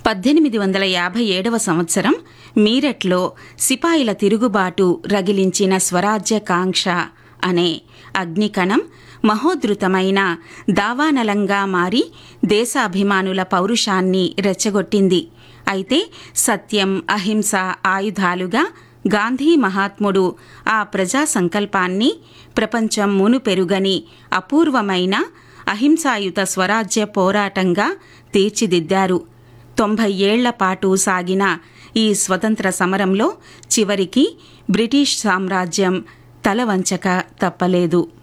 పద్దెనిమిది వందల యాభై ఏడవ సంవత్సరం మీరట్లో సిపాయిల తిరుగుబాటు రగిలించిన స్వరాజ్య కాంక్ష అనే అగ్నికణం మహోద్ధృతమైన దావానలంగా మారి దేశాభిమానుల పౌరుషాన్ని రెచ్చగొట్టింది అయితే సత్యం అహింస ఆయుధాలుగా గాంధీ మహాత్ముడు ఆ ప్రజా సంకల్పాన్ని ప్రపంచం మునుపెరుగని అపూర్వమైన అహింసాయుత స్వరాజ్య పోరాటంగా తీర్చిదిద్దారు తొంభై ఏళ్ల పాటు సాగిన ఈ స్వతంత్ర సమరంలో చివరికి బ్రిటిష్ సామ్రాజ్యం తలవంచక తప్పలేదు